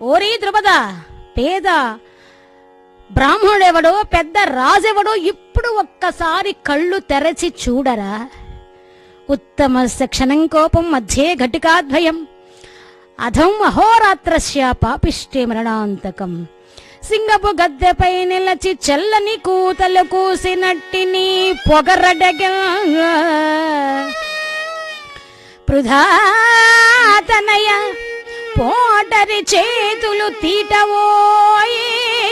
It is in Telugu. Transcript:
ఓరీ ద్రుపద పేద బ్రాహ్మణుడెవడో పెద్ద రాజెవడో ఇప్పుడు ఒక్కసారి కళ్ళు తెరచి చూడరా ఉత్తమ క్షణం కోపం మధ్యే ఘటికాద్వయం అధం అహోరాత్రస్య పాపిష్టే మరణాంతకం సింగపు గద్దెపై నిలచి చెల్లని కూతలు కూసినట్టిని పొగరడగా పృథాతనయ పోటరి చేతులు తీటవోయే